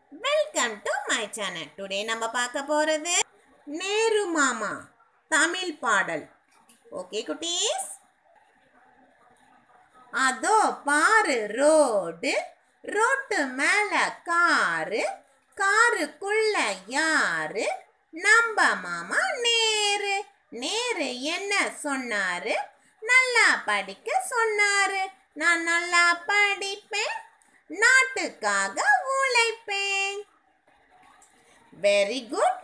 welcome to my channel today நம்ம பார்க்க போறது நேரு மாமா தமிழ் பாடல் ஓகே குட்டீஸ் அதோ பாரு ரோடு ரோட்டு மேல காரு காருக்குள்ள யாரு நம்ம மாமா நேரு நேரு என்ன சொன்னாரு நல்லா படிக்க சொன்னாரு நான் நல்லா படிப்பேன் நாட்டுக்காக உழைப்பேன் வெரி குட்